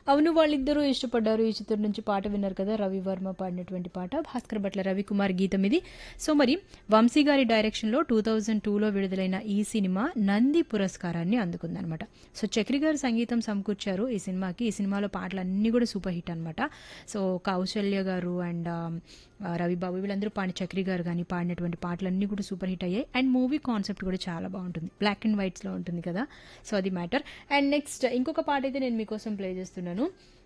అవును వాళ్ళిద్దరూ ఇష్టపడ్డారు ఈ చిత్రం నుంచి పాట విన్నారు కదా రవి వర్మ పాడినటువంటి పాట భాస్కర్ భట్ల రవికుమార్ గీతం ఇది సో మరి వంశీ గారి డైరెక్షన్లో టూ థౌజండ్ టూలో విడుదలైన ఈ సినిమా నంది పురస్కారాన్ని అందుకుందనమాట సో చక్రి గారు సంగీతం సమకూర్చారు ఈ సినిమాకి ఈ సినిమాలో పాటలు అన్నీ కూడా సూపర్ హిట్ అనమాట సో కౌశల్య గారు అండ్ రవిబాబు వీళ్ళందరూ పాడిన చక్రి గారు కానీ పాడినటువంటి పాటలన్నీ కూడా సూపర్ హిట్ అయ్యాయి అండ్ మూవీ కాన్సెప్ట్ కూడా చాలా బాగుంటుంది బ్లాక్ అండ్ వైట్స్లో ఉంటుంది కదా సో అది మ్యాటర్ అండ్ నెక్స్ట్ ఇంకొక పాట అయితే నేను మీకోసం ప్లే చేస్తున్నాను